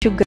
sugar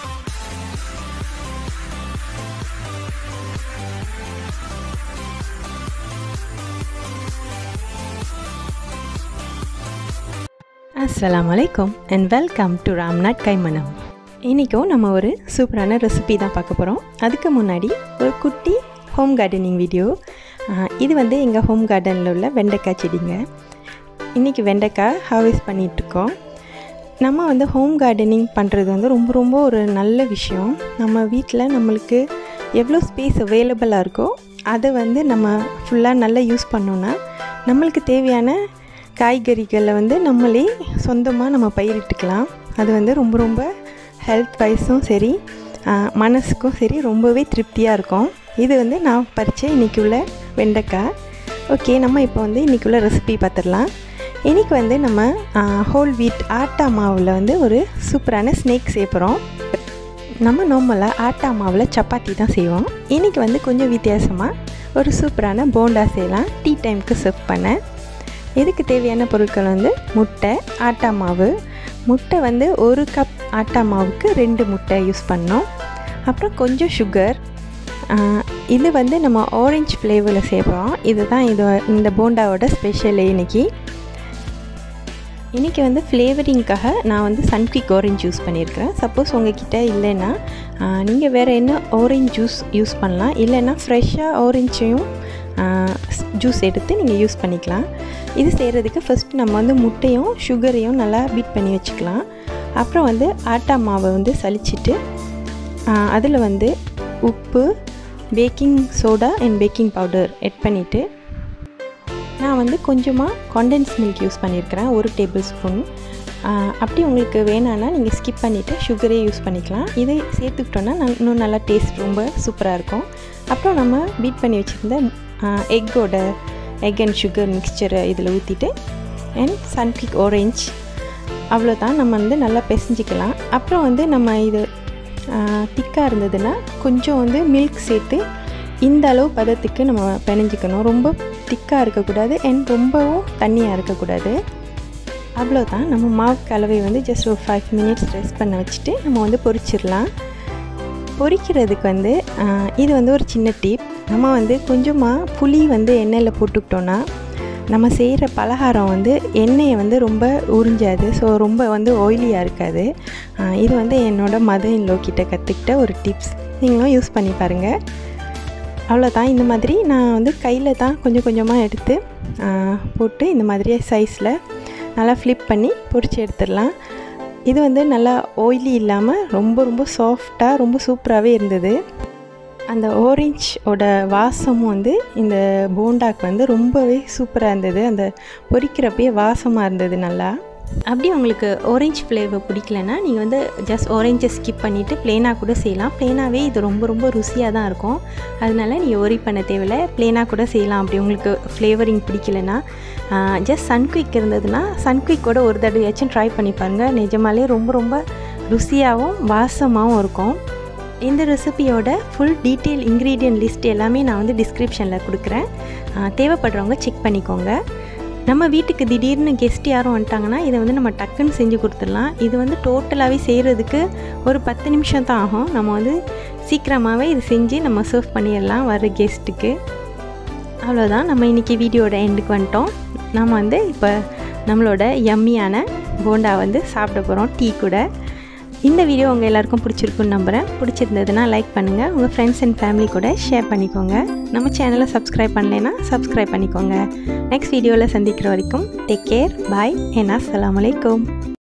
அஸ்ஸலாமு அலைக்கும் and welcome to Ramnath Kaimanam இன்றைக்கும் நம்ம ஒரு சூப்பரான ரெசிபி தான் பார்க்க போகிறோம் அதுக்கு முன்னாடி ஒரு குட்டி ஹோம் கார்டனிங் வீடியோ இது வந்து எங்கள் ஹோம் கார்டனில் உள்ள வெண்டைக்காய் செடிங்க இன்றைக்கி வெண்டைக்காய் ஹார்வெஸ்ட் பண்ணிகிட்ருக்கோம் நம்ம வந்து ஹோம் கார்டனிங் பண்ணுறது வந்து ரொம்ப ரொம்ப ஒரு நல்ல விஷயம் நம்ம வீட்டில் நம்மளுக்கு எவ்வளோ ஸ்பேஸ் அவைலபிளாக இருக்கோ அதை வந்து நம்ம ஃபுல்லாக நல்லா யூஸ் பண்ணோன்னா நம்மளுக்கு தேவையான காய்கறிகளை வந்து நம்மளே சொந்தமாக நம்ம பயிரிட்டுக்கலாம் அது வந்து ரொம்ப ரொம்ப ஹெல்த் வைஸும் சரி மனசுக்கும் சரி ரொம்பவே திருப்தியாக இருக்கும் இது வந்து நான் பறித்த இன்றைக்கி உள்ள வெண்டைக்காய் ஓகே நம்ம இப்போ வந்து இன்றைக்கி உள்ள ரெசிபி பார்த்துடலாம் இன்றைக்கி வந்து நம்ம ஹோல் வீட் ஆட்டா மாவில் வந்து ஒரு சூப்பரான ஸ்னேக் சேர்ப்புறோம் நம்ம நார்மலாக ஆட்டா மாவில் சப்பாத்தி தான் செய்வோம் இன்றைக்கி வந்து கொஞ்சம் வித்தியாசமாக ஒரு சூப்பரான போண்டா செய்யலாம் டீ டைமுக்கு சர்வ் பண்ண இதுக்கு தேவையான பொருட்கள் வந்து முட்டை ஆட்டா மாவு முட்டை வந்து ஒரு கப் ஆட்டா மாவுக்கு ரெண்டு முட்டை யூஸ் பண்ணோம் அப்புறம் கொஞ்சம் சுகர் இது வந்து நம்ம ஆரஞ்சு ஃப்ளேவரில் சேர்ப்போம் இதுதான் இது இந்த போண்டாவோட ஸ்பெஷல் இன்றைக்கி இன்றைக்கி வந்து ஃப்ளேவரிங்க்காக நான் வந்து சன்குவிக் ஆரஞ்ச் யூஸ் பண்ணியிருக்கிறேன் சப்போஸ் உங்ககிட்ட இல்லைன்னா நீங்கள் வேறு என்ன ஆரஞ்ச் ஜூஸ் யூஸ் பண்ணலாம் இல்லைன்னா ஃப்ரெஷ்ஷாக ஆரஞ்சையும் ஜூஸ் எடுத்து நீங்கள் யூஸ் பண்ணிக்கலாம் இது செய்கிறதுக்கு ஃபஸ்ட் நம்ம வந்து முட்டையும் சுகரையும் நல்லா பீட் பண்ணி வச்சுக்கலாம் அப்புறம் வந்து ஆட்டா மாவை வந்து சலிச்சிட்டு அதில் வந்து உப்பு baking soda and baking powder add பண்ணிவிட்டு நான் வந்து கொஞ்சமாக காண்டென்ஸ் மில்க் யூஸ் பண்ணியிருக்கிறேன் ஒரு டேபிள் ஸ்பூன் அப்படி உங்களுக்கு வேணான்னா நீங்கள் ஸ்கிப் பண்ணிவிட்டு சுகரே யூஸ் பண்ணிக்கலாம் இதை சேர்த்துக்கிட்டோன்னா இன்னும் நல்லா டேஸ்ட் ரொம்ப சூப்பராக இருக்கும் அப்புறம் நம்ம பீட் பண்ணி வச்சுருந்த எக்கோட எக் அண்ட் சுகர் மிக்சரை இதில் ஊற்றிட்டு அண்ட் சன்கிக் ஆரஞ்ச் அவ்வளோதான் நம்ம வந்து நல்லா பிசைஞ்சிக்கலாம் அப்புறம் வந்து நம்ம இது திக்காக இருந்ததுன்னா கொஞ்சம் வந்து மில்க் சேர்த்து இந்த அளவு பதத்துக்கு நம்ம பிணைஞ்சிக்கணும் ரொம்ப திக்காக இருக்கக்கூடாது அண்ட் ரொம்பவும் தண்ணியாக இருக்கக்கூடாது அவ்வளோதான் நம்ம மாவு கலவை வந்து ஜஸ்ட் ஒரு ஃபைவ் மினிட்ஸ் ரெஸ்ட் பண்ண வச்சுட்டு நம்ம வந்து பொரிச்சிடலாம் பொரிக்கிறதுக்கு வந்து இது வந்து ஒரு சின்ன டிப் நம்ம வந்து கொஞ்சமாக புளி வந்து எண்ணெயில் போட்டுக்கிட்டோன்னா நம்ம செய்கிற பலகாரம் வந்து எண்ணெயை வந்து ரொம்ப உறிஞ்சாது ஸோ ரொம்ப வந்து ஆயிலியாக இருக்காது இது வந்து என்னோடய மதர் இன்லோ கிட்ட கற்றுக்கிட்ட ஒரு டிப்ஸ் நீங்களும் யூஸ் பண்ணி பாருங்கள் அவ்வளோதான் இந்த மாதிரி நான் வந்து கையில் தான் கொஞ்சம் கொஞ்சமாக எடுத்து போட்டு இந்த மாதிரி சைஸில் நல்லா ஃப்ளிப் பண்ணி பொரிச்சு எடுத்துடலாம் இது வந்து நல்லா ஆயிலி இல்லாமல் ரொம்ப ரொம்ப சாஃப்டாக ரொம்ப சூப்பராகவே இருந்தது அந்த ஓரஞ்சோட வாசமும் வந்து இந்த போண்டாக்கு வந்து ரொம்பவே சூப்பராக இருந்தது அந்த பொரிக்கிறப்பயே வாசமாக இருந்தது நல்லா அப்படி உங்களுக்கு ஆரஞ்ச் ஃப்ளேவர் பிடிக்கலன்னா நீங்கள் வந்து ஜஸ்ட் ஆரஞ்சை ஸ்கிப் பண்ணிவிட்டு ப்ளேனாக கூட செய்யலாம் ப்ளேனாகவே இது ரொம்ப ரொம்ப ருசியாக தான் இருக்கும் அதனால நீங்கள் ஒரி பண்ண தேவையில்ல ப்ளேனாக கூட செய்யலாம் அப்படி உங்களுக்கு ஃப்ளேவரிங் பிடிக்கலனா ஜஸ்ட் சன்குயிக் இருந்ததுன்னா சன்குயிக்கோட ஒரு தடவையாச்சும் ட்ரை பண்ணி பாருங்கள் நிஜமாலே ரொம்ப ரொம்ப ருசியாகவும் வாசமாகவும் இருக்கும் இந்த ரெசிபியோட ஃபுல் டீட்டெயில் இன்க்ரீடியன்ட் லிஸ்ட் எல்லாமே நான் வந்து டிஸ்கிரிப்ஷனில் கொடுக்குறேன் தேவைப்படுறவங்க செக் பண்ணிக்கோங்க நம்ம வீட்டுக்கு திடீர்னு கெஸ்ட் யாரும் வந்துட்டாங்கன்னா இதை வந்து நம்ம டக்குன்னு செஞ்சு கொடுத்துடலாம் இது வந்து டோட்டலாகவே செய்கிறதுக்கு ஒரு பத்து நிமிஷம் தான் ஆகும் நம்ம வந்து சீக்கிரமாகவே இது செஞ்சு நம்ம சர்வ் பண்ணிடலாம் வர கெஸ்ட்டுக்கு அவ்வளோதான் நம்ம இன்றைக்கி வீடியோட எண்டுக்கு வந்துட்டோம் நம்ம வந்து இப்போ நம்மளோட யம்மியான போண்டா வந்து சாப்பிட போகிறோம் டீ கூட இந்த வீடியோ உங்கள் எல்லாருக்கும் பிடிச்சிருக்குன்னு நம்புகிறேன் பிடிச்சிருந்ததுன்னா லைக் பண்ணுங்கள் உங்கள் ஃப்ரெண்ட்ஸ் அண்ட் ஃபேமிலி கூட ஷேர் பண்ணிக்கோங்க நம்ம சேனலை சப்ஸ்கிரைப் பண்ணலைன்னா சப்ஸ்கிரைப் பண்ணிக்கோங்க நெக்ஸ்ட் வீடியோவில் சந்திக்கிற வரைக்கும் டேக் கேர் பாய் ஏன்னா அஸ்லாம் வலைக்கம்